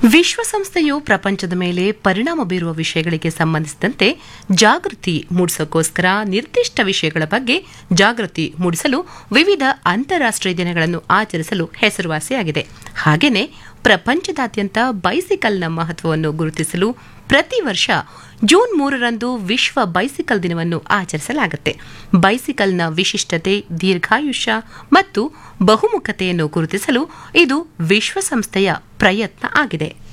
ವಿಶ್ವಸಂಸ್ಥೆಯು ಪ್ರಪಂಚದ ಮೇಲೆ ಪರಿಣಾಮ ಬೀರುವ ವಿಷಯಗಳಿಗೆ ಸಂಬಂಧಿಸಿದಂತೆ ಜಾಗೃತಿ ಮೂಡಿಸೋಕ್ಕೋಸ್ಕರ ನಿರ್ದಿಷ್ಟ ವಿಷಯಗಳ ಬಗ್ಗೆ ಜಾಗೃತಿ ಮೂಡಿಸಲು ವಿವಿಧ ಅಂತಾರಾಷ್ಟ್ರೀಯ ದಿನಗಳನ್ನು ಆಚರಿಸಲು ಹೆಸರುವಾಸಿಯಾಗಿದೆ ಹಾಗೆಯೇ ಪ್ರಪಂಚದಾದ್ಯಂತ ಬೈಸಿಕಲ್ನ ಮಹತ್ವವನ್ನು ಗುರುತಿಸಲು ಪ್ರತಿ ವರ್ಷ ಜೂನ್ ಮೂರರಂದು ವಿಶ್ವ ಬೈಸಿಕಲ್ ದಿನವನ್ನು ಆಚರಿಸಲಾಗುತ್ತೆ ಬೈಸಿಕಲ್ನ ವಿಶಿಷ್ಟತೆ ದೀರ್ಘಾಯುಷ್ಯ ಮತ್ತು ಬಹುಮುಖತೆಯನ್ನು ಗುರುತಿಸಲು ಇದು ವಿಶ್ವಸಂಸ್ಥೆಯ ಪ್ರಯತ್ನ ಆಗಿದೆ